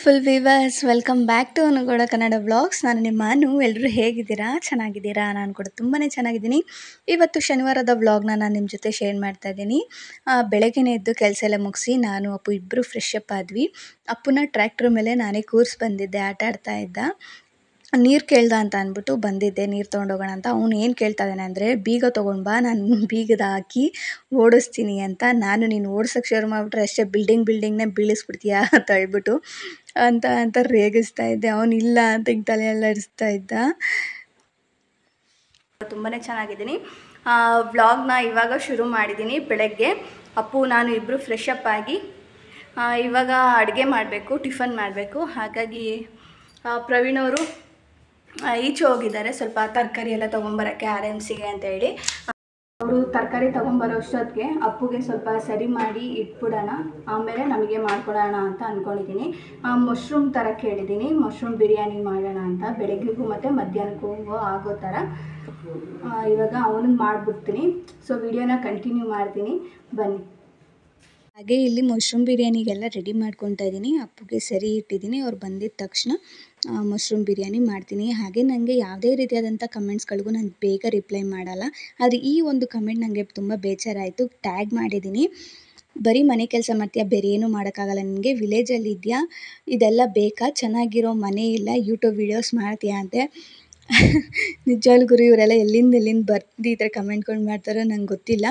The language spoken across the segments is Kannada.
beautiful viewers welcome back to ಅನುಗೌಡ Kannada blogs ನಾನು ನಿಮ್ಮ ಅನು ಎಲ್ಲರೂ ಹೇಗಿದ್ದೀರಾ ಚೆನ್ನಾಗಿದ್ದೀರಾ ನಾನು ಕೂಡ ತುಂಬಾ ಚೆನ್ನಾಗಿದ್ದೀನಿ ಇವತ್ತು ಶನಿವಾರದ ವ್ಲಾಗ್ನ ನಾನು ನಿಮ್ಮ ಜೊತೆ ಶೇರ್ ಮಾಡ್ತಾ ಇದ್ದೀನಿ ಬೆಳಗ್ಗೆನೇ ಎದ್ದು ಕೆಲಸ ಎಲ್ಲ ಮುಗಿಸಿ ನಾನು ಅಪ್ಪು ಇಬ್ಬರು ಫ್ರೆಶ್ ಅಪ್ ಆದ್ವಿ ಅಪ್ಪುನ ಟ್ರ್ಯಾಕ್ಟ್ರ್ ಮೇಲೆ ನಾನೇ ಕೂರ್ಸಿ ಬಂದಿದ್ದೆ ಆಟ ಆಡ್ತಾ ಇದ್ದ ನೀರು ಕೇಳ್ದ ಅಂತ ಅಂದ್ಬಿಟ್ಟು ಬಂದಿದ್ದೆ ನೀರು ತೊಗೊಂಡೋಗೋಣ ಅಂತ ಅವ್ನು ಏನು ಕೇಳ್ತಾ ಇದ್ದಾನೆ ಅಂದರೆ ಬೀಗ ತೊಗೊಂಡು ಬಾ ನಾನು ಬೀಗದ ಹಾಕಿ ಓಡಿಸ್ತೀನಿ ಅಂತ ನಾನು ನೀನು ಓಡ್ಸೋಕ್ಕೆ ಶುರು ಮಾಡಿಬಿಟ್ರೆ ಅಷ್ಟೇ ಬಿಲ್ಡಿಂಗ್ ಬಿಲ್ಡಿಂಗ್ನೇ ಬೀಳಿಸ್ಬಿಡ್ತೀಯಾ ಅಂತ ಹೇಳ್ಬಿಟ್ಟು ಅಂತ ಅಂತ ರೇಗಿಸ್ತಾ ಇದ್ದೆ ಅವನು ಇಲ್ಲ ಅಂತ ಹಿಂಗೆ ತಲೆ ಎಲ್ಲ ಆಡಿಸ್ತಾ ಇದ್ದ ತುಂಬಾ ಚೆನ್ನಾಗಿದ್ದೀನಿ ವ್ಲಾಗ್ನ ಇವಾಗ ಶುರು ಮಾಡಿದ್ದೀನಿ ಬೆಳಗ್ಗೆ ಅಪ್ಪು ನಾನು ಇಬ್ಬರು ಫ್ರೆಶ್ ಅಪ್ ಆಗಿ ಆ, ಇವಾಗ ಅಡುಗೆ ಮಾಡಬೇಕು ಟಿಫನ್ ಮಾಡಬೇಕು ಹಾಗಾಗಿ ಆ, ಪ್ರವೀಣ್ ಅವರು ಆ, ಈಚೆ ಹೋಗಿದ್ದಾರೆ ಸ್ವಲ್ಪ ತರಕಾರಿ ಎಲ್ಲ ತೊಗೊಂಬರೋಕ್ಕೆ ಆರ್ ಎಮ್ ಸಿಗೆ ಅಂತ ಹೇಳಿ ಅವರು ತರಕಾರಿ ತೊಗೊಂಬರೋ ಅಷ್ಟೊತ್ತಿಗೆ ಅಪ್ಪುಗೆ ಸ್ವಲ್ಪ ಸರಿ ಮಾಡಿ ಇಟ್ಬಿಡೋಣ ಆಮೇಲೆ ನಮಗೆ ಮಾಡ್ಕೊಡೋಣ ಅಂತ ಅಂದ್ಕೊಂಡಿದ್ದೀನಿ ಮಶ್ರೂಮ್ ಥರ ಕೇಳಿದ್ದೀನಿ ಮಶ್ರೂಮ್ ಬಿರಿಯಾನಿ ಮಾಡೋಣ ಅಂತ ಬೆಳಗ್ಗೆಗೂ ಮತ್ತು ಮಧ್ಯಾಹ್ನಕ್ಕೂ ಆಗೋ ಥರ ಆ, ಇವಾಗ ಅವನಿಗೆ ಮಾಡಿಬಿಡ್ತೀನಿ ಸೊ ವಿಡಿಯೋನ ಕಂಟಿನ್ಯೂ ಮಾಡ್ತೀನಿ ಬನ್ನಿ ಹಾಗೆ ಇಲ್ಲಿ ಮಶ್ರೂಮ್ ಬಿರಿಯಾನಿಗೆಲ್ಲ ರೆಡಿ ಮಾಡ್ಕೊತಾ ಇದ್ದೀನಿ ಅಪ್ಪುಗೆ ಸರಿ ಇಟ್ಟಿದ್ದೀನಿ ಅವ್ರು ಬಂದಿದ್ದ ತಕ್ಷಣ ಮಶ್ರೂಮ್ ಬಿರಿಯಾನಿ ಮಾಡ್ತೀನಿ ಹಾಗೆ ನನಗೆ ಯಾವುದೇ ರೀತಿಯಾದಂಥ ಕಮೆಂಟ್ಸ್ಗಳಿಗೂ ನಾನು ಬೇಗ ರಿಪ್ಲೈ ಮಾಡಲ್ಲ ಆದರೆ ಈ ಒಂದು ಕಮೆಂಟ್ ನನಗೆ ತುಂಬ ಬೇಜಾರಾಯಿತು ಟ್ಯಾಗ್ ಮಾಡಿದ್ದೀನಿ ಬರೀ ಮನೆ ಕೆಲಸ ಮಾಡ್ತೀಯಾ ಬೇರೆ ಏನೂ ಮಾಡೋಕ್ಕಾಗಲ್ಲ ನಿನಗೆ ವಿಲೇಜಲ್ಲಿ ಇದೆಯಾ ಇದೆಲ್ಲ ಬೇಕಾ ಚೆನ್ನಾಗಿರೋ ಮನೆ ಇಲ್ಲ ಯೂಟ್ಯೂಬ್ ವೀಡಿಯೋಸ್ ಮಾಡ್ತೀಯಾ ಅಂತೆ ನಿಜವಾಗ್ಲೂ ಗುರು ಇವರೆಲ್ಲ ಎಲ್ಲಿಂದ ಎಲ್ಲಿಂದ ಬರ್ದು ಈ ಥರ ಕಮೆಂಟ್ಗಳು ಮಾಡ್ತಾರೋ ನಂಗೆ ಗೊತ್ತಿಲ್ಲ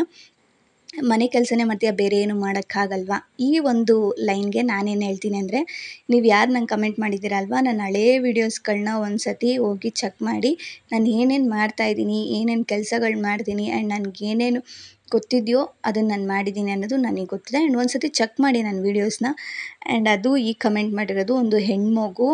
ಮನೆ ಕೆಲಸನೇ ಮಾಡ್ತೀಯ ಬೇರೆ ಏನು ಮಾಡೋಕ್ಕಾಗಲ್ವಾ ಈ ಒಂದು ಲೈನ್ಗೆ ನಾನೇನು ಹೇಳ್ತೀನಿ ಅಂದರೆ ನೀವು ಯಾರು ನಂಗೆ ಕಮೆಂಟ್ ಮಾಡಿದ್ದೀರಲ್ವಾ ನನ್ನ ಹಳೇ ವೀಡಿಯೋಸ್ಗಳನ್ನ ಒಂದು ಸತಿ ಹೋಗಿ ಚೆಕ್ ಮಾಡಿ ನಾನು ಏನೇನು ಮಾಡ್ತಾಯಿದ್ದೀನಿ ಏನೇನು ಕೆಲಸಗಳು ಮಾಡ್ತೀನಿ ಆ್ಯಂಡ್ ನನಗೆ ಏನೇನು ಗೊತ್ತಿದೆಯೋ ಅದನ್ನು ನಾನು ಮಾಡಿದ್ದೀನಿ ಅನ್ನೋದು ನನಗೆ ಗೊತ್ತಿದೆ ಆ್ಯಂಡ್ ಒಂದು ಸತಿ ಚೆಕ್ ಮಾಡಿ ನನ್ನ ವೀಡಿಯೋಸ್ನ ಆ್ಯಂಡ್ ಅದು ಈ ಕಮೆಂಟ್ ಮಾಡಿರೋದು ಒಂದು ಹೆಣ್ಮಗು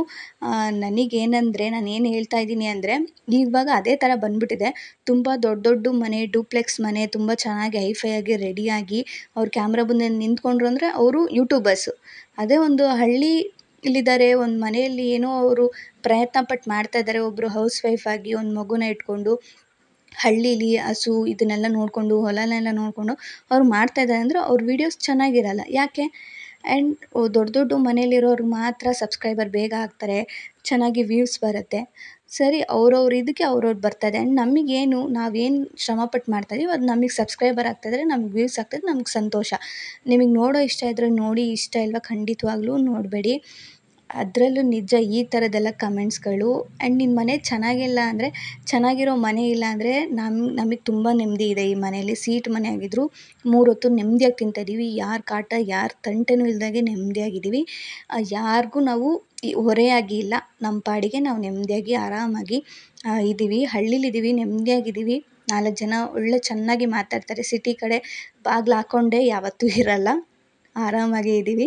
ನನಗೇನಂದರೆ ನಾನು ಏನು ಹೇಳ್ತಾ ಇದ್ದೀನಿ ಅಂದರೆ ಇವಾಗ ಅದೇ ಥರ ಬಂದ್ಬಿಟ್ಟಿದೆ ತುಂಬ ದೊಡ್ಡ ದೊಡ್ಡ ಮನೆ ಡೂಪ್ಲೆಕ್ಸ್ ಮನೆ ತುಂಬ ಚೆನ್ನಾಗಿ ಹೈಫೈಯಾಗಿ ರೆಡಿಯಾಗಿ ಅವ್ರು ಕ್ಯಾಮ್ರಾ ಮುಂದೆ ನಿಂತ್ಕೊಂಡ್ರು ಅಂದರೆ ಅವರು ಯೂಟ್ಯೂಬರ್ಸು ಅದೇ ಒಂದು ಹಳ್ಳಿ ಇಲ್ಲಿದ್ದಾರೆ ಒಂದು ಮನೆಯಲ್ಲಿ ಏನೋ ಅವರು ಪ್ರಯತ್ನ ಪಟ್ಟು ಮಾಡ್ತಾ ಇದ್ದಾರೆ ಒಬ್ಬರು ಹೌಸ್ ವೈಫ್ ಆಗಿ ಒಂದು ಮಗುನ ಇಟ್ಕೊಂಡು ಹಳ್ಳೀಲಿ ಹಸು ಇದನ್ನೆಲ್ಲ ನೋಡಿಕೊಂಡು ಹೊಲನೆಲ್ಲ ನೋಡಿಕೊಂಡು ಅವ್ರು ಮಾಡ್ತಾಯಿದ್ದಾರೆ ಅಂದರೆ ಅವ್ರ ವೀಡಿಯೋಸ್ ಚೆನ್ನಾಗಿರಲ್ಲ ಯಾಕೆ ಆ್ಯಂಡ್ ದೊಡ್ಡ ದೊಡ್ಡ ಮನೇಲಿರೋರು ಮಾತ್ರ ಸಬ್ಸ್ಕ್ರೈಬರ್ ಬೇಗ ಆಗ್ತಾರೆ ಚೆನ್ನಾಗಿ ವ್ಯೂಸ್ ಬರುತ್ತೆ ಸರಿ ಅವ್ರವ್ರ ಇದಕ್ಕೆ ಅವ್ರವ್ರು ಬರ್ತಾಯಿದೆ ಆ್ಯಂಡ್ ನಮಗೇನು ನಾವೇನು ಶ್ರಮಪಟ್ಟು ಮಾಡ್ತಾಯಿದ್ದೀವಿ ಅದು ನಮಗೆ ಸಬ್ಸ್ಕ್ರೈಬರ್ ಆಗ್ತಾಯಿದ್ರೆ ನಮ್ಗೆ ವ್ಯೂಸ್ ಆಗ್ತದೆ ನಮ್ಗೆ ಸಂತೋಷ ನಿಮಗೆ ನೋಡೋ ಇಷ್ಟ ಇದ್ದರೆ ನೋಡಿ ಇಷ್ಟ ಇಲ್ವಾ ಖಂಡಿತವಾಗ್ಲೂ ನೋಡಬೇಡಿ ಅದರಲ್ಲೂ ನಿಜ ಈ ಥರದ್ದೆಲ್ಲ ಕಮೆಂಟ್ಸ್ಗಳು ಆ್ಯಂಡ್ ನಿನ್ನ ಮನೆ ಚೆನ್ನಾಗಿಲ್ಲ ಅಂದರೆ ಚೆನ್ನಾಗಿರೋ ಮನೆ ಇಲ್ಲ ಅಂದರೆ ನಮ್ಮ ನಮಗೆ ತುಂಬ ನೆಮ್ಮದಿ ಇದೆ ಈ ಮನೇಲಿ ಸೀಟ್ ಮನೆ ಆಗಿದ್ರು ಮೂರು ಹೊತ್ತು ನೆಮ್ಮದಿಯಾಗಿ ತಿಂತಾಯಿದ್ದೀವಿ ಯಾರ ಕಾಟ ಯಾರ ತಂಟೆನೂ ಇಲ್ದಾಗೆ ನೆಮ್ಮದಿಯಾಗಿದ್ದೀವಿ ಯಾರಿಗೂ ನಾವು ಈ ಹೊರೆಯಾಗಿ ಇಲ್ಲ ನಮ್ಮ ಪಾಡಿಗೆ ನಾವು ನೆಮ್ಮದಿಯಾಗಿ ಆರಾಮಾಗಿ ಇದ್ದೀವಿ ಹಳ್ಳಿಲಿದ್ದೀವಿ ನೆಮ್ಮದಿಯಾಗಿದ್ದೀವಿ ನಾಲ್ಕು ಜನ ಒಳ್ಳೆ ಚೆನ್ನಾಗಿ ಮಾತಾಡ್ತಾರೆ ಸಿಟಿ ಕಡೆ ಬಾಗ್ಲು ಹಾಕ್ಕೊಂಡೇ ಯಾವತ್ತೂ ಇರಲ್ಲ ಆರಾಮಾಗೇ ಇದ್ದೀವಿ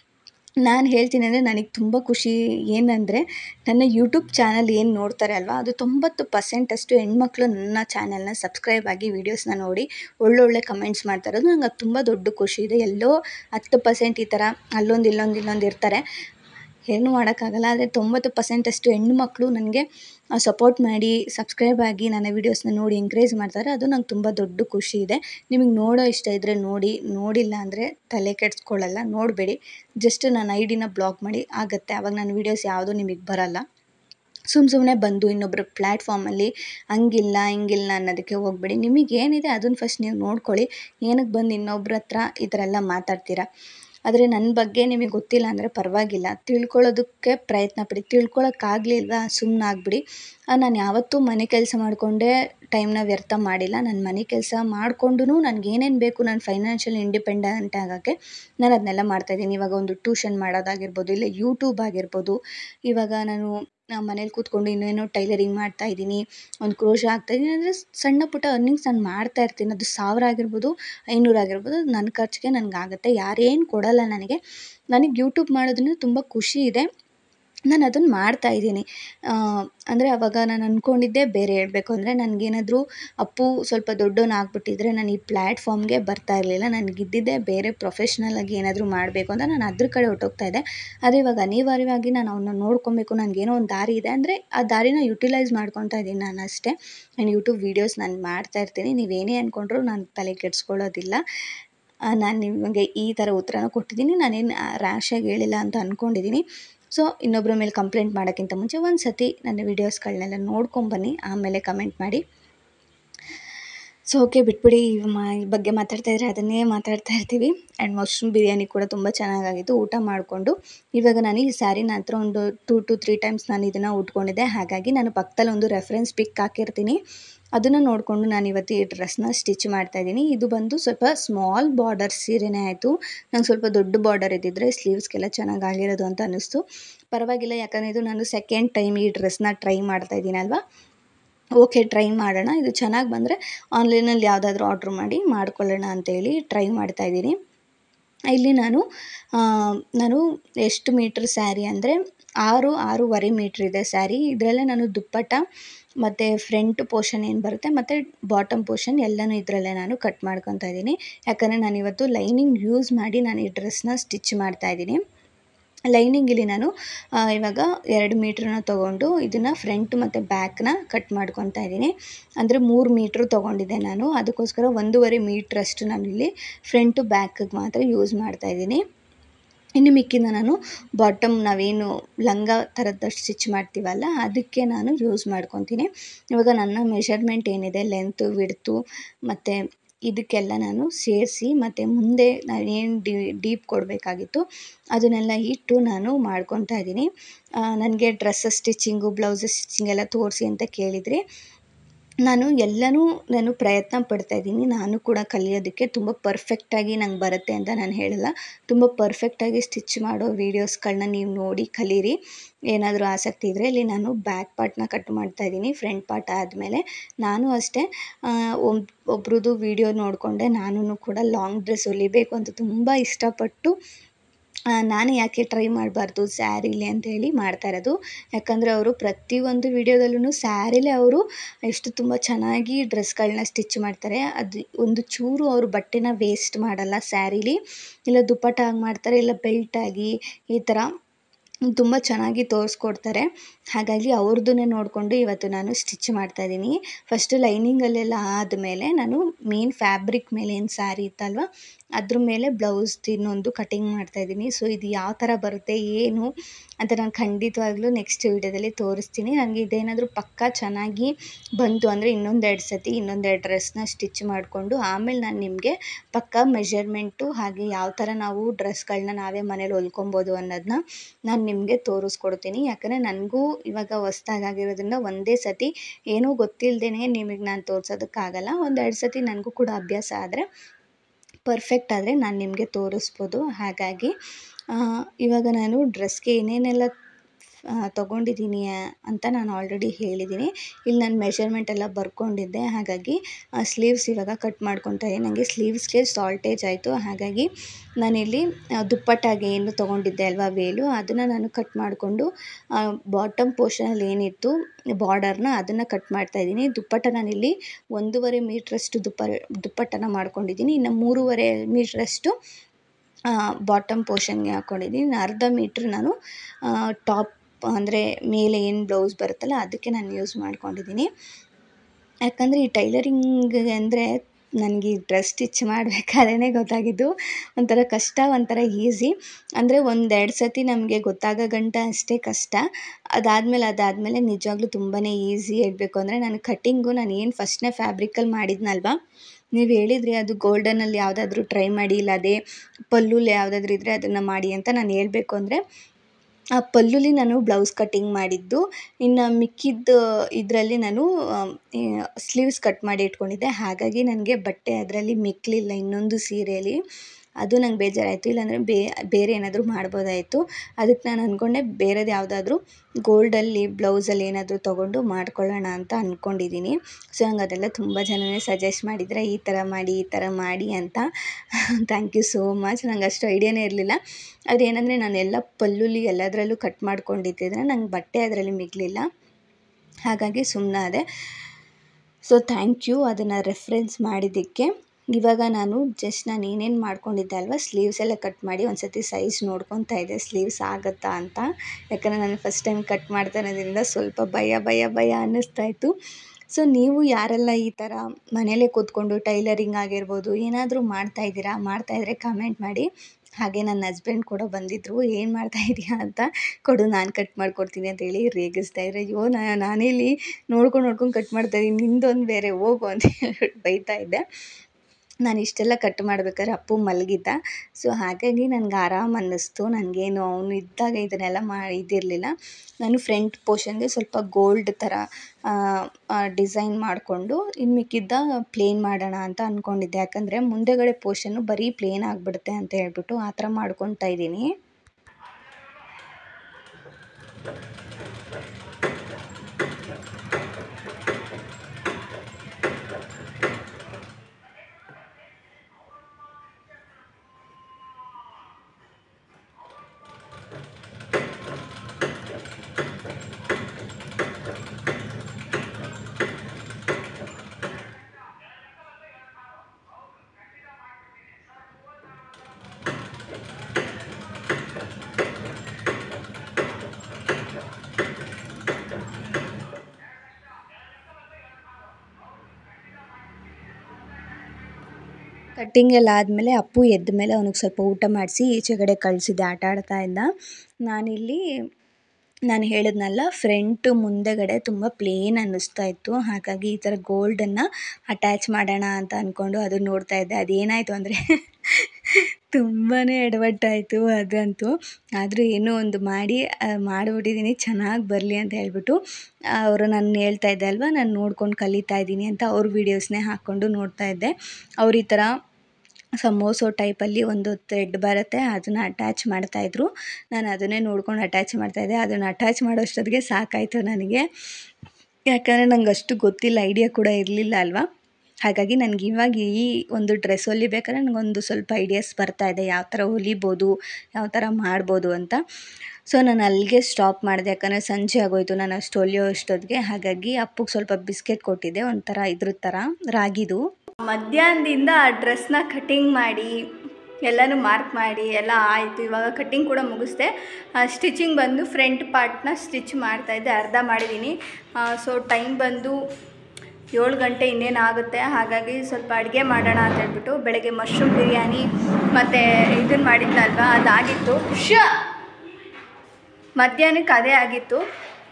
ನಾನು ಹೇಳ್ತೀನಿ ಅಂದರೆ ನನಗೆ ತುಂಬ ಖುಷಿ ಏನಂದರೆ ನನ್ನ ಯೂಟ್ಯೂಬ್ ಚಾನಲ್ ಏನು ನೋಡ್ತಾರೆ ಅಲ್ವಾ ಅದು ತೊಂಬತ್ತು ಪರ್ಸೆಂಟಷ್ಟು ಹೆಣ್ಮಕ್ಳು ನನ್ನ ಚಾನಲ್ನ ಸಬ್ಸ್ಕ್ರೈಬ್ ಆಗಿ ವೀಡಿಯೋಸ್ನ ನೋಡಿ ಒಳ್ಳೊಳ್ಳೆ ಕಮೆಂಟ್ಸ್ ಮಾಡ್ತಾ ಇರೋದು ನಂಗೆ ಅದು ತುಂಬ ದೊಡ್ಡ ಖುಷಿ ಇದೆ ಎಲ್ಲೋ ಹತ್ತು ಪರ್ಸೆಂಟ್ ಈ ಥರ ಅಲ್ಲೊಂದು ಇಲ್ಲೊಂದು ಇಲ್ಲೊಂದು ಇರ್ತಾರೆ ಏನೂ ಮಾಡೋಕ್ಕಾಗಲ್ಲ ಆದರೆ ತೊಂಬತ್ತು ಪರ್ಸೆಂಟಷ್ಟು ಹೆಣ್ಮಕ್ಳು ನನಗೆ ಸಪೋರ್ಟ್ ಮಾಡಿ ಸಬ್ಸ್ಕ್ರೈಬ್ ಆಗಿ ನನ್ನ ವೀಡಿಯೋಸ್ನ ನೋಡಿ ಎಂಕರೇಜ್ ಮಾಡ್ತಾರೆ ಅದು ನಂಗೆ ತುಂಬ ದೊಡ್ಡ ಖುಷಿ ಇದೆ ನಿಮಗೆ ನೋಡೋ ಇಷ್ಟ ಇದ್ದರೆ ನೋಡಿ ನೋಡಿಲ್ಲ ಅಂದರೆ ತಲೆ ಕೆಡಿಸ್ಕೊಳ್ಳಲ್ಲ ನೋಡಬೇಡಿ ಜಸ್ಟ್ ನನ್ನ ಐ ಡಿನ ಬ್ಲಾಕ್ ಮಾಡಿ ಆಗುತ್ತೆ ಆವಾಗ ನನ್ನ ವೀಡಿಯೋಸ್ ಯಾವುದೂ ನಿಮಗೆ ಬರಲ್ಲ ಸುಮ್ಮ ಸುಮ್ಮನೆ ಬಂದು ಇನ್ನೊಬ್ಬರ ಪ್ಲ್ಯಾಟ್ಫಾರ್ಮಲ್ಲಿ ಹಂಗಿಲ್ಲ ಹಿಂಗಿಲ್ಲ ಅನ್ನೋದಕ್ಕೆ ಹೋಗಬೇಡಿ ನಿಮಗೆ ಏನಿದೆ ಅದನ್ನು ಫಸ್ಟ್ ನೀವು ನೋಡ್ಕೊಳ್ಳಿ ಏನಕ್ಕೆ ಬಂದು ಇನ್ನೊಬ್ರ ಹತ್ರ ಈ ಥರ ಎಲ್ಲ ಮಾತಾಡ್ತೀರಾ ಆದರೆ ನನ್ನ ಬಗ್ಗೆ ನಿಮಗೆ ಗೊತ್ತಿಲ್ಲ ಅಂದರೆ ಪರವಾಗಿಲ್ಲ ತಿಳ್ಕೊಳ್ಳೋದಕ್ಕೆ ಪ್ರಯತ್ನ ಪಡಿ ತಿಳ್ಕೊಳಕ್ಕಾಗಲಿಲ್ವಾ ಸುಮ್ಮನೆ ಆಗಿಬಿಡಿ ನಾನು ಯಾವತ್ತೂ ಮನೆ ಕೆಲಸ ಮಾಡಿಕೊಂಡೇ ಟೈಮ್ನ ವ್ಯರ್ಥ ಮಾಡಿಲ್ಲ ನಾನು ಮನೆ ಕೆಲಸ ಮಾಡಿಕೊಂಡು ನನಗೆ ಏನೇನು ಬೇಕು ನಾನು ಫೈನಾನ್ಷಿಯಲ್ ಇಂಡಿಪೆಂಡೆಂಟ್ ಆಗೋಕ್ಕೆ ನಾನು ಅದನ್ನೆಲ್ಲ ಮಾಡ್ತಾಯಿದ್ದೀನಿ ಇವಾಗ ಒಂದು ಟ್ಯೂಷನ್ ಮಾಡೋದಾಗಿರ್ಬೋದು ಇಲ್ಲ ಯೂಟ್ಯೂಬ್ ಆಗಿರ್ಬೋದು ಇವಾಗ ನಾನು ಮನೇಲಿ ಕೂತ್ಕೊಂಡು ಇನ್ನೇನೋ ಟೈಲರಿಂಗ್ ಮಾಡ್ತಾಯಿದ್ದೀನಿ ಒಂದು ಕ್ರೋಶ ಹಾಕ್ತಾಯಿದ್ದೀನಿ ಅಂದರೆ ಸಣ್ಣ ಪುಟ್ಟ ಅರ್ನಿಂಗ್ಸ್ ನಾನು ಮಾಡ್ತಾ ಇರ್ತೀನಿ ಅದು ಸಾವಿರ ಆಗಿರ್ಬೋದು ಐನೂರು ಆಗಿರ್ಬೋದು ಅದು ನನ್ನ ಖರ್ಚಿಗೆ ನನಗಾಗುತ್ತೆ ಯಾರೇನು ಕೊಡಲ್ಲ ನನಗೆ ನನಗೆ ಯೂಟ್ಯೂಬ್ ಮಾಡೋದ್ರಿಂದ ತುಂಬ ಖುಷಿ ಇದೆ ನಾನು ಅದನ್ನು ಮಾಡ್ತಾಯಿದ್ದೀನಿ ಅಂದರೆ ಆವಾಗ ನಾನು ಅಂದ್ಕೊಂಡಿದ್ದೆ ಬೇರೆ ಹೇಳಬೇಕು ಅಂದರೆ ನನಗೇನಾದರೂ ಅಪ್ಪು ಸ್ವಲ್ಪ ದೊಡ್ಡವನಾಗ್ಬಿಟ್ಟಿದ್ರೆ ನಾನು ಈ ಪ್ಲ್ಯಾಟ್ಫಾರ್ಮ್ಗೆ ಬರ್ತಾ ಇರಲಿಲ್ಲ ನನಗಿದ್ದಿದ್ದೇ ಬೇರೆ ಪ್ರೊಫೆಷ್ನಲಾಗಿ ಏನಾದರೂ ಮಾಡಬೇಕು ಅಂತ ನಾನು ಅದ್ರ ಕಡೆ ಹೊರ್ಟೋಗ್ತಾ ಇದ್ದೆ ಆದರೆ ಇವಾಗ ಅನಿವಾರ್ಯವಾಗಿ ನಾನು ಅವನ್ನ ನೋಡ್ಕೊಬೇಕು ನನಗೇನೋ ಒಂದು ದಾರಿ ಇದೆ ಅಂದರೆ ಆ ದಾರಿನ ಯುಟಿಲೈಸ್ ಮಾಡ್ಕೊತಾ ಇದ್ದೀನಿ ನಾನು ಅಷ್ಟೇ ನಾನು ಯೂಟ್ಯೂಬ್ ವೀಡಿಯೋಸ್ ನಾನು ಮಾಡ್ತಾ ಇರ್ತೀನಿ ನೀವೇನೇ ಅಂದ್ಕೊಂಡ್ರು ನಾನು ತಲೆ ಕೆಡಿಸ್ಕೊಳ್ಳೋದಿಲ್ಲ ನಾನು ನಿಮಗೆ ಈ ಥರ ಉತ್ತರನ ಕೊಟ್ಟಿದ್ದೀನಿ ನಾನೇನು ರ್ಯಾಶಾಗಿ ಹೇಳಿಲ್ಲ ಅಂತ ಅಂದ್ಕೊಂಡಿದ್ದೀನಿ ಸೊ ಇನ್ನೊಬ್ಬರ ಮೇಲೆ ಕಂಪ್ಲೇಂಟ್ ಮಾಡೋಕ್ಕಿಂತ ಮುಂಚೆ ಒಂದು ಸತಿ ನನ್ನ ವೀಡಿಯೋಸ್ಗಳನ್ನೆಲ್ಲ ನೋಡ್ಕೊಂಬನ್ನಿ ಆಮೇಲೆ ಕಮೆಂಟ್ ಮಾಡಿ ಸೊ ಓಕೆ ಬಿಟ್ಬಿಡಿ ಈ ಮಾ ಈ ಬಗ್ಗೆ ಮಾತಾಡ್ತಾ ಇದ್ರೆ ಅದನ್ನೇ ಮಾತಾಡ್ತಾ ಇರ್ತೀವಿ ಆ್ಯಂಡ್ ಮಶ್ರೂಮ್ ಬಿರಿಯಾನಿ ಕೂಡ ತುಂಬ ಚೆನ್ನಾಗಾಗಿತ್ತು ಊಟ ಮಾಡಿಕೊಂಡು ಇವಾಗ ನಾನು ಈ ಸ್ಯಾರಿನ ಹತ್ರ ಒಂದು ಟೂ ಟು ತ್ರೀ ಟೈಮ್ಸ್ ನಾನು ಇದನ್ನು ಉಟ್ಕೊಂಡಿದ್ದೆ ಹಾಗಾಗಿ ನಾನು ಪಕ್ಕದಲ್ಲಿ ಒಂದು ರೆಫರೆನ್ಸ್ ಪಿಕ್ ಹಾಕಿರ್ತೀನಿ ಅದನ್ನು ನೋಡಿಕೊಂಡು ನಾನು ಇವತ್ತು ಈ ಡ್ರೆಸ್ನ ಸ್ಟಿಚ್ ಮಾಡ್ತಾಯಿದ್ದೀನಿ ಇದು ಬಂದು ಸ್ವಲ್ಪ ಸ್ಮಾಲ್ ಬಾರ್ಡರ್ ಸೀರೆನೇ ಆಯಿತು ನಂಗೆ ಸ್ವಲ್ಪ ದೊಡ್ಡ ಬಾರ್ಡರ್ ಇದ್ದಿದ್ರೆ ಸ್ಲೀವ್ಸ್ಗೆಲ್ಲ ಚೆನ್ನಾಗಿ ಆಗಿರೋದು ಅಂತ ಅನ್ನಿಸ್ತು ಪರವಾಗಿಲ್ಲ ಯಾಕಂದರೆ ಇದು ನಾನು ಸೆಕೆಂಡ್ ಟೈಮ್ ಈ ಡ್ರೆಸ್ನ ಟ್ರೈ ಮಾಡ್ತಾ ಇದ್ದೀನಲ್ವ ಓಕೆ ಟ್ರೈ ಮಾಡೋಣ ಇದು ಚೆನ್ನಾಗಿ ಬಂದರೆ ಆನ್ಲೈನಲ್ಲಿ ಯಾವುದಾದ್ರೂ ಆರ್ಡ್ರ್ ಮಾಡಿ ಮಾಡ್ಕೊಳ್ಳೋಣ ಅಂತೇಳಿ ಟ್ರೈ ಮಾಡ್ತಾಯಿದ್ದೀನಿ ಇಲ್ಲಿ ನಾನು ನಾನು ಎಷ್ಟು ಮೀಟ್ರ್ ಸ್ಯಾರಿ ಅಂದರೆ ಆರು ಆರೂವರೆ ಮೀಟ್ರ್ ಇದೆ ಸ್ಯಾರಿ ಇದರಲ್ಲೇ ನಾನು ದುಪ್ಪಟ್ಟ ಮತ್ತು ಫ್ರಂಟ್ ಪೋರ್ಷನ್ ಏನು ಬರುತ್ತೆ ಮತ್ತು ಬಾಟಮ್ ಪೋರ್ಷನ್ ಎಲ್ಲನೂ ಇದರಲ್ಲೇ ನಾನು ಕಟ್ ಮಾಡ್ಕೊತಾ ಇದ್ದೀನಿ ಯಾಕಂದರೆ ನಾನು ಇವತ್ತು ಲೈನಿಂಗ್ ಯೂಸ್ ಮಾಡಿ ನಾನು ಈ ಡ್ರೆಸ್ನ ಸ್ಟಿಚ್ ಮಾಡ್ತಾಯಿದ್ದೀನಿ ಲೈನಿಂಗಲ್ಲಿ ನಾನು ಇವಾಗ ಎರಡು ಮೀಟ್ರನ್ನ ತೊಗೊಂಡು ಇದನ್ನು ಫ್ರಂಟ್ ಮತ್ತು ಬ್ಯಾಕ್ನ ಕಟ್ ಮಾಡ್ಕೊತಾ ಇದ್ದೀನಿ ಅಂದರೆ ಮೂರು ಮೀಟ್ರ್ ತೊಗೊಂಡಿದ್ದೆ ನಾನು ಅದಕ್ಕೋಸ್ಕರ ಒಂದೂವರೆ ಮೀಟ್ರಷ್ಟು ನಾನಿಲ್ಲಿ ಫ್ರಂಟು ಬ್ಯಾಕಿಗೆ ಮಾತ್ರ ಯೂಸ್ ಮಾಡ್ತಾಯಿದ್ದೀನಿ ಇನ್ನು ಮಿಕ್ಕಿದ ನಾನು ಬಾಟಮ್ ನಾವೇನು ಲಂಗ ಥರದ್ದಷ್ಟು ಸ್ಟಿಚ್ ಮಾಡ್ತೀವಲ್ಲ ಅದಕ್ಕೆ ನಾನು ಯೂಸ್ ಮಾಡ್ಕೊತೀನಿ ಇವಾಗ ನನ್ನ ಮೆಷರ್ಮೆಂಟ್ ಏನಿದೆ ಲೆಂತು ವಿಡ್ತು ಮತ್ತು ಇದಕ್ಕೆಲ್ಲ ನಾನು ಸೇರಿಸಿ ಮತ್ತು ಮುಂದೆ ನಾನು ಏನು ಡೀಪ್ ಕೊಡಬೇಕಾಗಿತ್ತು ಅದನ್ನೆಲ್ಲ ಇಟ್ಟು ನಾನು ಮಾಡ್ಕೊತಾ ಇದ್ದೀನಿ ನನಗೆ ಡ್ರೆಸ್ ಸ್ಟಿಚಿಂಗು ಬ್ಲೌಸ್ ಸ್ಟಿಚಿಂಗ್ ಎಲ್ಲ ತೋರಿಸಿ ಅಂತ ಕೇಳಿದ್ರಿ ನಾನು ಎಲ್ಲನೂ ನಾನು ಪ್ರಯತ್ನ ಪಡ್ತಾಯಿದ್ದೀನಿ ನಾನು ಕೂಡ ಕಲಿಯೋದಕ್ಕೆ ತುಂಬ ಪರ್ಫೆಕ್ಟಾಗಿ ನಂಗೆ ಬರುತ್ತೆ ಅಂತ ನಾನು ಹೇಳಲ್ಲ ತುಂಬ ಪರ್ಫೆಕ್ಟಾಗಿ ಸ್ಟಿಚ್ ಮಾಡೋ ವೀಡಿಯೋಸ್ಗಳನ್ನ ನೀವು ನೋಡಿ ಕಲೀರಿ ಏನಾದರೂ ಆಸಕ್ತಿ ಇದ್ದರೆ ಇಲ್ಲಿ ನಾನು ಬ್ಯಾಕ್ ಪಾರ್ಟ್ನ ಕಟ್ ಮಾಡ್ತಾಯಿದ್ದೀನಿ ಫ್ರಂಟ್ ಪಾರ್ಟ್ ಆದಮೇಲೆ ನಾನು ಅಷ್ಟೇ ಒಬ್ ಒಬ್ರದ್ದು ವೀಡಿಯೋ ನೋಡಿಕೊಂಡೆ ನಾನು ಕೂಡ ಲಾಂಗ್ ಡ್ರೆಸ್ ಹೊಲಿಬೇಕು ಅಂತ ತುಂಬ ಇಷ್ಟಪಟ್ಟು ನಾನು ಯಾಕೆ ಟ್ರೈ ಮಾಡಬಾರ್ದು ಸ್ಯಾರಿಲಿ ಅಂತ ಹೇಳಿ ಮಾಡ್ತಾ ಇರೋದು ಯಾಕಂದರೆ ಅವರು ಪ್ರತಿಯೊಂದು ವೀಡಿಯೋದಲ್ಲೂ ಸ್ಯಾರಿಲೇ ಅವರು ಎಷ್ಟು ತುಂಬ ಚೆನ್ನಾಗಿ ಡ್ರೆಸ್ಗಳನ್ನ ಸ್ಟಿಚ್ ಮಾಡ್ತಾರೆ ಅದು ಒಂದು ಚೂರು ಅವರು ಬಟ್ಟೆನ ವೇಸ್ಟ್ ಮಾಡಲ್ಲ ಸ್ಯಾರಿಲಿ ಇಲ್ಲ ದುಪ್ಪಟ್ಟ ಆಗಿ ಮಾಡ್ತಾರೆ ಇಲ್ಲ ಬೆಲ್ಟಾಗಿ ಈ ಥರ ತುಂಬ ಚೆನ್ನಾಗಿ ತೋರಿಸ್ಕೊಡ್ತಾರೆ ಹಾಗಾಗಿ ಅವ್ರದ್ದನ್ನೇ ನೋಡಿಕೊಂಡು ಇವತ್ತು ನಾನು ಸ್ಟಿಚ್ ಮಾಡ್ತಾಯಿದ್ದೀನಿ ಫಸ್ಟು ಲೈನಿಂಗಲ್ಲೆಲ್ಲ ಆದಮೇಲೆ ನಾನು ಮೇನ್ ಫ್ಯಾಬ್ರಿಕ್ ಮೇಲೆ ಏನು ಸ್ಯಾರಿ ಇತ್ತಲ್ವ ಅದ್ರ ಮೇಲೆ ಬ್ಲೌಸ್ ಇನ್ನೊಂದು ಕಟಿಂಗ್ ಮಾಡ್ತಾಯಿದ್ದೀನಿ ಸೊ ಇದು ಯಾವ ಥರ ಬರುತ್ತೆ ಏನು ಅಂತ ನಾನು ಖಂಡಿತವಾಗ್ಲೂ ನೆಕ್ಸ್ಟ್ ವೀಡಿಯೋದಲ್ಲಿ ತೋರಿಸ್ತೀನಿ ನನಗೆ ಇದೇನಾದರೂ ಪಕ್ಕ ಚೆನ್ನಾಗಿ ಬಂತು ಅಂದರೆ ಇನ್ನೊಂದೆರಡು ಸತಿ ಇನ್ನೊಂದೆರಡು ಡ್ರೆಸ್ನ ಸ್ಟಿಚ್ ಮಾಡಿಕೊಂಡು ಆಮೇಲೆ ನಾನು ನಿಮಗೆ ಪಕ್ಕ ಮೆಷರ್ಮೆಂಟು ಹಾಗೆ ಯಾವ ಥರ ನಾವು ಡ್ರೆಸ್ಗಳನ್ನ ನಾವೇ ಮನೇಲಿ ಹೊಲ್ಕೊಬೋದು ಅನ್ನೋದನ್ನ ನಾನು ನಿಮಗೆ ತೋರಿಸ್ಕೊಡ್ತೀನಿ ಯಾಕಂದರೆ ನನಗೂ ಇವಾಗ ಹೊಸ್ದಾಗಿರೋದ್ರಿಂದ ಒಂದೇ ಸತಿ ಏನೂ ಗೊತ್ತಿಲ್ಲದೇ ನಿಮಗೆ ನಾನು ತೋರ್ಸೋದಕ್ಕಾಗಲ್ಲ ಒಂದೆರಡು ಸತಿ ನನಗೂ ಕೂಡ ಅಭ್ಯಾಸ ಆದರೆ ಪರ್ಫೆಕ್ಟ್ ಆದರೆ ನಾನು ನಿಮಗೆ ತೋರಿಸ್ಬೋದು ಹಾಗಾಗಿ ಇವಾಗ ನಾನು ಡ್ರೆಸ್ಗೆ ಏನೇನೆಲ್ಲ ತೊಗೊಂಡಿದ್ದೀನಿ ಅಂತ ನಾನು ಆಲ್ರೆಡಿ ಹೇಳಿದ್ದೀನಿ ಇಲ್ಲಿ ನಾನು ಮೆಷರ್ಮೆಂಟ್ ಎಲ್ಲ ಬರ್ಕೊಂಡಿದ್ದೆ ಹಾಗಾಗಿ ಸ್ಲೀವ್ಸ್ ಇವಾಗ ಕಟ್ ಮಾಡ್ಕೊತಾ ಇದ್ದೀನಿ ನನಗೆ ಸ್ಲೀವ್ಸ್ಗೆ ಸಾಲ್ಟೇಜ್ ಆಯಿತು ಹಾಗಾಗಿ ನಾನಿಲ್ಲಿ ದುಪ್ಪಟ್ಟಾಗೆ ಏನು ತೊಗೊಂಡಿದ್ದೆ ಅಲ್ವಾ ವೇಲು ಅದನ್ನು ನಾನು ಕಟ್ ಮಾಡಿಕೊಂಡು ಬಾಟಮ್ ಪೋರ್ಷನಲ್ಲಿ ಏನಿತ್ತು ಬಾರ್ಡರ್ನ ಅದನ್ನು ಕಟ್ ಮಾಡ್ತಾಯಿದ್ದೀನಿ ದುಪ್ಪಟ್ಟ ನಾನಿಲ್ಲಿ ಒಂದೂವರೆ ಮೀಟ್ರಷ್ಟು ದುಪ್ಪ ದುಪ್ಪಟ್ಟನ ಮಾಡ್ಕೊಂಡಿದ್ದೀನಿ ಇನ್ನು ಮೂರುವರೆ ಮೀಟ್ರಷ್ಟು ಬಾಟಮ್ ಪೋರ್ಷನ್ಗೆ ಹಾಕ್ಕೊಂಡಿದ್ದೀನಿ ಇನ್ನು ಅರ್ಧ ಮೀಟ್ರ್ ನಾನು ಟಾಪ್ ಅಂದರೆ ಮೇಲೆ ಏನು ಬ್ಲೌಸ್ ಬರುತ್ತಲ್ಲ ಅದಕ್ಕೆ ನಾನು ಯೂಸ್ ಮಾಡ್ಕೊಂಡಿದ್ದೀನಿ ಯಾಕಂದರೆ ಈ ಟೈಲರಿಂಗ್ ಅಂದರೆ ನನಗೆ ಈ ಡ್ರೆಸ್ ಸ್ಟಿಚ್ ಮಾಡಬೇಕಾದ್ರೇ ಗೊತ್ತಾಗಿದ್ದು ಒಂಥರ ಕಷ್ಟ ಒಂಥರ ಈಸಿ ಅಂದರೆ ಒಂದೆರಡು ಸತಿ ನಮಗೆ ಗೊತ್ತಾಗೋ ಗಂಟ ಅಷ್ಟೇ ಕಷ್ಟ ಅದಾದಮೇಲೆ ಅದಾದಮೇಲೆ ನಿಜವಾಗ್ಲೂ ತುಂಬಾ ಈಸಿ ಹೇಳಬೇಕು ಅಂದರೆ ನಾನು ಕಟ್ಟಿಂಗು ನಾನು ಏನು ಫಸ್ಟ್ನೇ ಫ್ಯಾಬ್ರಿಕಲ್ಲಿ ಮಾಡಿದ್ನಲ್ವ ನೀವು ಹೇಳಿದ್ರಿ ಅದು ಗೋಲ್ಡನಲ್ಲಿ ಯಾವುದಾದ್ರೂ ಟ್ರೈ ಮಾಡಿ ಇಲ್ಲ ಅದೇ ಪಲ್ಲುಲಿ ಯಾವುದಾದ್ರೂ ಇದ್ದರೆ ಅದನ್ನು ಮಾಡಿ ಅಂತ ನಾನು ಹೇಳಬೇಕು ಅಂದರೆ ಆ ಪಲ್ಲುಲಿ ನಾನು ಬ್ಲೌಸ್ ಕಟ್ಟಿಂಗ್ ಮಾಡಿದ್ದು ಇನ್ನು ಮಿಕ್ಕಿದ್ದು ಇದರಲ್ಲಿ ನಾನು ಸ್ಲೀವ್ಸ್ ಕಟ್ ಮಾಡಿ ಇಟ್ಕೊಂಡಿದ್ದೆ ಹಾಗಾಗಿ ನನಗೆ ಬಟ್ಟೆ ಅದರಲ್ಲಿ ಮಿಕ್ಕಲಿಲ್ಲ ಇನ್ನೊಂದು ಸೀರೆಯಲ್ಲಿ ಅದು ನಂಗೆ ಬೇಜಾರಾಯಿತು ಇಲ್ಲಾಂದರೆ ಬೇ ಬೇರೆ ಏನಾದರೂ ಮಾಡ್ಬೋದಾಯಿತು ಅದಕ್ಕೆ ನಾನು ಅಂದ್ಕೊಂಡೆ ಬೇರೆದು ಯಾವುದಾದ್ರೂ ಗೋಲ್ಡಲ್ಲಿ ಬ್ಲೌಸಲ್ಲಿ ಏನಾದರೂ ತೊಗೊಂಡು ಮಾಡ್ಕೊಳ್ಳೋಣ ಅಂತ ಅಂದ್ಕೊಂಡಿದ್ದೀನಿ ಸೊ ನಂಗೆ ಅದೆಲ್ಲ ತುಂಬ ಜನನೇ ಸಜೆಸ್ಟ್ ಮಾಡಿದರೆ ಈ ಥರ ಮಾಡಿ ಈ ಥರ ಮಾಡಿ ಅಂತ ಥ್ಯಾಂಕ್ ಯು ಸೋ ಮಚ್ ನಂಗೆ ಅಷ್ಟು ಐಡಿಯಾನೇ ಇರಲಿಲ್ಲ ಅದೇನಂದರೆ ನಾನೆಲ್ಲ ಪಲ್ಲುಲಿ ಎಲ್ಲದರಲ್ಲೂ ಕಟ್ ಮಾಡ್ಕೊಂಡಿದ್ದಿದ್ರೆ ನಂಗೆ ಬಟ್ಟೆ ಅದರಲ್ಲಿ ಮಿಗಲಿಲ್ಲ ಹಾಗಾಗಿ ಸುಮ್ಮನಾದೆ ಸೊ ಥ್ಯಾಂಕ್ ಯು ಅದನ್ನು ರೆಫರೆನ್ಸ್ ಮಾಡಿದ್ದಕ್ಕೆ ಇವಾಗ ನಾನು ಜಸ್ಟ್ ನಾನು ಏನೇನು ಮಾಡ್ಕೊಂಡಿದ್ದೆ ಅಲ್ವಾ ಸ್ಲೀವ್ಸ್ ಎಲ್ಲ ಕಟ್ ಮಾಡಿ ಒಂದು ಸತಿ ಸೈಜ್ ನೋಡ್ಕೊತಾ ಇದ್ದೆ ಸ್ಲೀವ್ಸ್ ಆಗುತ್ತಾ ಅಂತ ಯಾಕಂದರೆ ನಾನು ಫಸ್ಟ್ ಟೈಮ್ ಕಟ್ ಮಾಡ್ತಾ ಇರೋದ್ರಿಂದ ಸ್ವಲ್ಪ ಭಯ ಭಯ ಭಯ ಅನ್ನಿಸ್ತಾ ಇತ್ತು ಸೊ ನೀವು ಯಾರೆಲ್ಲ ಈ ಥರ ಮನೇಲೇ ಕೂತ್ಕೊಂಡು ಟೈಲರಿಂಗ್ ಆಗಿರ್ಬೋದು ಏನಾದರೂ ಮಾಡ್ತಾಯಿದ್ದೀರಾ ಮಾಡ್ತಾಯಿದ್ರೆ ಕಮೆಂಟ್ ಮಾಡಿ ಹಾಗೆ ನನ್ನ ಹಸ್ಬೆಂಡ್ ಕೂಡ ಬಂದಿದ್ದರು ಏನು ಮಾಡ್ತಾ ಇದೀಯಾ ಅಂತ ಕೊಡು ನಾನು ಕಟ್ ಮಾಡ್ಕೊಡ್ತೀನಿ ಅಂತ ಹೇಳಿ ರೇಗಿಸ್ತಾ ಇದ್ರೆ ಅಯ್ಯೋ ನಾನೇ ಇಲ್ಲಿ ನೋಡ್ಕೊಂಡು ನೋಡ್ಕೊಂಡು ಕಟ್ ಮಾಡ್ತಾ ಇದ್ದೀನಿ ನಿಂದೊಂದು ಬೇರೆ ಹೋಗು ಅಂತ ಹೇಳ್ಬಿಟ್ಟು ಬೈತಾ ಇದ್ದೆ ನಾನು ಇಷ್ಟೆಲ್ಲ ಕಟ್ ಮಾಡ್ಬೇಕಾದ್ರೆ ಅಪ್ಪು ಮಲಗಿದ್ದ ಸೊ ಹಾಗಾಗಿ ನನಗೆ ಆರಾಮ್ ಅನ್ನಿಸ್ತು ನನಗೇನು ಅವನು ಇದ್ದಾಗ ಇದನ್ನೆಲ್ಲ ಮಾಡಿ ಇದಿರಲಿಲ್ಲ ನಾನು ಫ್ರಂಟ್ ಪೋರ್ಷನ್ಗೆ ಸ್ವಲ್ಪ ಗೋಲ್ಡ್ ಥರ ಡಿಸೈನ್ ಮಾಡಿಕೊಂಡು ಇನ್ನು ಮಿಕ್ಕಿದ್ದ ಪ್ಲೇನ್ ಮಾಡೋಣ ಅಂತ ಅಂದ್ಕೊಂಡಿದ್ದೆ ಯಾಕಂದರೆ ಮುಂದೆಗಡೆ ಪೋರ್ಷನ್ನು ಬರೀ ಪ್ಲೇನ್ ಆಗಿಬಿಡುತ್ತೆ ಅಂತ ಹೇಳ್ಬಿಟ್ಟು ಆ ಥರ ಮಾಡ್ಕೊತಾ ಇದ್ದೀನಿ ಕಟ್ಟಿಂಗ್ ಎಲ್ಲ ಆದಮೇಲೆ ಅಪ್ಪು ಎದ್ದ ಮೇಲೆ ಅವನಿಗೆ ಸ್ವಲ್ಪ ಊಟ ಮಾಡಿಸಿ ಈಚೆಗಡೆ ಕಳಿಸಿದ್ದೆ ಆಟ ಆಡ್ತಾ ಇದ್ದ ನಾನಿಲ್ಲಿ ನಾನು ಹೇಳಿದ್ನಲ್ಲ ಫ್ರಂಟು ಮುಂದೆಗಡೆ ತುಂಬ ಪ್ಲೇನ್ ಅನ್ನಿಸ್ತಾ ಇತ್ತು ಹಾಗಾಗಿ ಈ ಥರ ಗೋಲ್ಡನ್ನು ಅಟ್ಯಾಚ್ ಮಾಡೋಣ ಅಂತ ಅಂದ್ಕೊಂಡು ಅದನ್ನು ನೋಡ್ತಾ ಇದ್ದೆ ಅದೇನಾಯಿತು ಅಂದರೆ ತುಂಬಾ ಎಡವಟ್ಟಾಯಿತು ಅದಂತೂ ಆದರೂ ಏನೋ ಒಂದು ಮಾಡಿ ಮಾಡಿಬಿಟ್ಟಿದ್ದೀನಿ ಚೆನ್ನಾಗಿ ಬರಲಿ ಅಂತ ಹೇಳ್ಬಿಟ್ಟು ಅವರು ನಾನು ಹೇಳ್ತಾ ಇದ್ದೆ ಅಲ್ವಾ ನಾನು ನೋಡ್ಕೊಂಡು ಕಲಿತಾ ಇದ್ದೀನಿ ಅಂತ ಅವ್ರ ವೀಡಿಯೋಸ್ನೇ ಹಾಕ್ಕೊಂಡು ನೋಡ್ತಾ ಇದ್ದೆ ಅವ್ರು ಈ ಥರ ಸಮೋಸೋ ಟೈಪಲ್ಲಿ ಒಂದು ಥ್ರೆಡ್ ಬರುತ್ತೆ ಅದನ್ನು ಅಟ್ಯಾಚ್ ಮಾಡ್ತಾಯಿದ್ರು ನಾನು ಅದನ್ನೇ ನೋಡ್ಕೊಂಡು ಅಟ್ಯಾಚ್ ಮಾಡ್ತಾಯಿದ್ದೆ ಅದನ್ನು ಅಟ್ಯಾಚ್ ಮಾಡೋಷ್ಟೊತ್ತಿಗೆ ಸಾಕಾಯಿತು ನನಗೆ ಯಾಕಂದರೆ ನಂಗೆ ಅಷ್ಟು ಗೊತ್ತಿಲ್ಲ ಐಡಿಯಾ ಕೂಡ ಇರಲಿಲ್ಲ ಅಲ್ವಾ ಹಾಗಾಗಿ ನನಗೆ ಇವಾಗ ಈ ಒಂದು ಡ್ರೆಸ್ ಹೊಲಿಬೇಕಾದ್ರೆ ನನಗೊಂದು ಸ್ವಲ್ಪ ಐಡಿಯಾಸ್ ಬರ್ತಾಯಿದೆ ಯಾವ ಥರ ಹೊಲಿಬೋದು ಯಾವ ಥರ ಮಾಡ್ಬೋದು ಅಂತ ಸೊ ನಾನು ಅಲ್ಲಿಗೆ ಸ್ಟಾಪ್ ಮಾಡಿದೆ ಯಾಕಂದರೆ ಸಂಜೆ ಆಗೋಯಿತು ನಾನು ಅಷ್ಟು ಹೊಲಿಯೋ ಅಷ್ಟೊತ್ತಿಗೆ ಹಾಗಾಗಿ ಅಪ್ಪಗೆ ಸ್ವಲ್ಪ ಬಿಸ್ಕೆಟ್ ಕೊಟ್ಟಿದ್ದೆ ಒಂಥರ ಇದ್ರ ಥರ ರಾಗಿದು ಮಧ್ಯಾಹ್ನದಿಂದ ಆ ಡ್ರೆಸ್ನ ಕಟಿಂಗ್ ಮಾಡಿ ಎಲ್ಲನೂ ಮಾರ್ಕ್ ಮಾಡಿ ಎಲ್ಲ ಆಯಿತು ಇವಾಗ ಕಟ್ಟಿಂಗ್ ಕೂಡ ಮುಗಿಸ್ದೆ ಸ್ಟಿಚಿಂಗ್ ಬಂದು ಫ್ರಂಟ್ ಪಾರ್ಟ್ನ ಸ್ಟಿಚ್ ಮಾಡ್ತಾಯಿದ್ದೆ ಅರ್ಧ ಮಾಡಿದ್ದೀನಿ ಸೊ ಟೈಮ್ ಬಂದು ಏಳು ಗಂಟೆ ಇನ್ನೇನು ಆಗುತ್ತೆ ಹಾಗಾಗಿ ಸ್ವಲ್ಪ ಅಡುಗೆ ಮಾಡೋಣ ಅಂತ ಹೇಳ್ಬಿಟ್ಟು ಬೆಳಗ್ಗೆ ಮಶ್ರೂಮ್ ಬಿರಿಯಾನಿ ಮತ್ತು ಇದನ್ನು ಮಾಡಿದ್ನಲ್ವ ಅದಾಗಿತ್ತು ಶ ಮಧ್ಯಾಹ್ನಕ್ಕೆ ಅದೇ ಆಗಿತ್ತು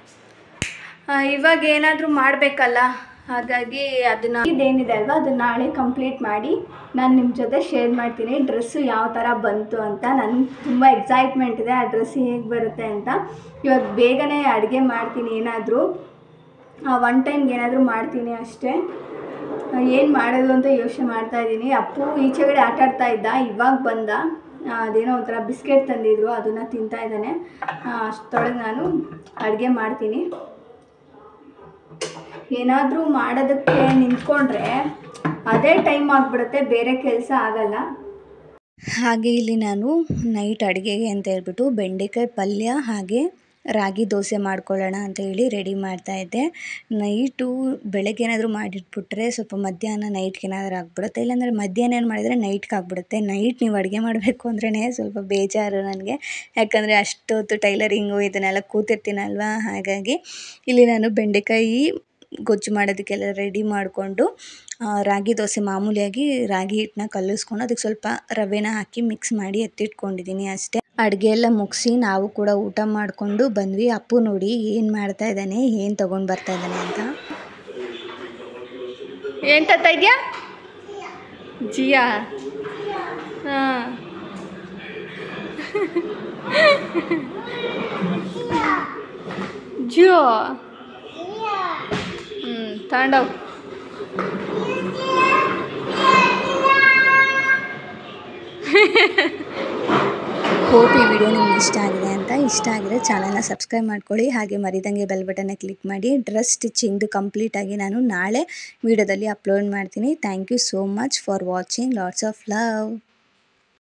ಆ, ಇವಾಗ ಏನಾದರೂ ಮಾಡಬೇಕಲ್ಲ ಹಾಗಾಗಿ ಅದನ್ನು ಇದೇನಿದೆ ಅಲ್ವಾ ಅದನ್ನ ನಾಳೆ ಕಂಪ್ಲೀಟ್ ಮಾಡಿ ನಾನು ನಿಮ್ಮ ಜೊತೆ ಶೇರ್ ಮಾಡ್ತೀನಿ ಡ್ರೆಸ್ಸು ಯಾವ ಥರ ಬಂತು ಅಂತ ನನಗೆ ತುಂಬ ಎಕ್ಸೈಟ್ಮೆಂಟ್ ಇದೆ ಆ ಡ್ರೆಸ್ ಹೇಗೆ ಬರುತ್ತೆ ಅಂತ ಇವಾಗ ಬೇಗನೆ ಅಡುಗೆ ಮಾಡ್ತೀನಿ ಏನಾದರೂ ಒನ್ ಟೈಮ್ಗೆ ಏನಾದರೂ ಮಾಡ್ತೀನಿ ಅಷ್ಟೇ ಏನು ಮಾಡೋದು ಅಂತ ಯೋಚನೆ ಮಾಡ್ತಾ ಇದ್ದೀನಿ ಅಪ್ಪು ಈಚೆಗಡೆ ಆಟ ಆಡ್ತಾ ಇದ್ದ ಇವಾಗ ಬಂದ ಆ, ಅದೇನೋ ಒಂಥರ ಬಿಸ್ಕೆಟ್ ತಂದಿದ್ರು ಅದನ್ನು ತಿಂತಾ ಇದ್ದಾನೆ ಅಷ್ಟೊಳಗೆ ನಾನು ಅಡುಗೆ ಮಾಡ್ತೀನಿ ಏನಾದರೂ ಮಾಡೋದಕ್ಕೆ ನಿಂತ್ಕೊಂಡ್ರೆ ಅದೇ ಟೈಮ್ ಆಗಿಬಿಡುತ್ತೆ ಬೇರೆ ಕೆಲಸ ಆಗಲ್ಲ ಹಾಗೆ ಇಲ್ಲಿ ನಾನು ನೈಟ್ ಅಡುಗೆಗೆ ಅಂತ ಹೇಳ್ಬಿಟ್ಟು ಬೆಂಡೆಕಾಯಿ ಪಲ್ಯ ಹಾಗೆ ರಾಗಿ ದೋಸೆ ಮಾಡ್ಕೊಳ್ಳೋಣ ಅಂತ ಹೇಳಿ ರೆಡಿ ಮಾಡ್ತಾ ಇದ್ದೆ ನೈಟು ಬೆಳಗ್ಗೆ ಏನಾದರೂ ಮಾಡಿಟ್ಬಿಟ್ರೆ ಸ್ವಲ್ಪ ಮಧ್ಯಾಹ್ನ ನೈಟ್ಗೆ ಏನಾದರೂ ಆಗ್ಬಿಡುತ್ತೆ ಇಲ್ಲಾಂದರೆ ಮಧ್ಯಾಹ್ನ ಏನು ಮಾಡಿದರೆ ನೈಟ್ಗೆ ಆಗ್ಬಿಡುತ್ತೆ ನೈಟ್ ನೀವು ಅಡುಗೆ ಮಾಡಬೇಕು ಅಂದ್ರೇ ಸ್ವಲ್ಪ ಬೇಜಾರು ನನಗೆ ಯಾಕಂದರೆ ಅಷ್ಟೊತ್ತು ಟೈಲರಿಂಗು ಇದನ್ನೆಲ್ಲ ಕೂತಿರ್ತೀನಲ್ವಾ ಹಾಗಾಗಿ ಇಲ್ಲಿ ನಾನು ಬೆಂಡೆಕಾಯಿ ಗೊಜ್ಜು ಮಾಡೋದಕ್ಕೆಲ್ಲ ರೆಡಿ ಮಾಡಿಕೊಂಡು ರಾಗಿ ದೋಸೆ ಮಾಮೂಲಿಯಾಗಿ ರಾಗಿ ಹಿಟ್ಟನ್ನ ಕಲಿಸ್ಕೊಂಡು ಅದಕ್ಕೆ ಸ್ವಲ್ಪ ರವೆನ ಹಾಕಿ ಮಿಕ್ಸ್ ಮಾಡಿ ಎತ್ತಿಟ್ಕೊಂಡಿದ್ದೀನಿ ಅಷ್ಟೇ ಅಡುಗೆ ಎಲ್ಲ ಮುಗಿಸಿ ನಾವು ಕೂಡ ಊಟ ಮಾಡಿಕೊಂಡು ಬಂದ್ವಿ ಅಪ್ಪು ನೋಡಿ ಏನು ಮಾಡ್ತಾ ಇದ್ದಾನೆ ಏನು ತೊಗೊಂಡು ಬರ್ತಾ ಇದ್ದಾನೆ ಅಂತ ಏನು ತತ್ತಾ ಇದೆಯಾ ಜಿಯಾ ಹಾಂ ಜಿಯೋ ಹ್ಞೂ ತಗೊಂಡೋಗು ಹೋಪ್ ಈ ವಿಡಿಯೋ ನಿಮ್ಗೆ ಇಷ್ಟ ಆಗಿದೆ ಅಂತ ಇಷ್ಟ ಆಗಿದ್ರೆ ಚಾನಲ್ನ ಸಬ್ಸ್ಕ್ರೈಬ್ ಮಾಡ್ಕೊಳ್ಳಿ ಹಾಗೆ ಮರಿದಂಗೆ ಬೆಲ್ ಬಟನ್ನ ಕ್ಲಿಕ್ ಮಾಡಿ ಡ್ರೆಸ್ ಸ್ಟಿಚಿಂಗ್ದು ಕಂಪ್ಲೀಟಾಗಿ ನಾನು ನಾಳೆ ವಿಡಿಯೋದಲ್ಲಿ ಅಪ್ಲೋಡ್ ಮಾಡ್ತೀನಿ thank you so much for watching lots of love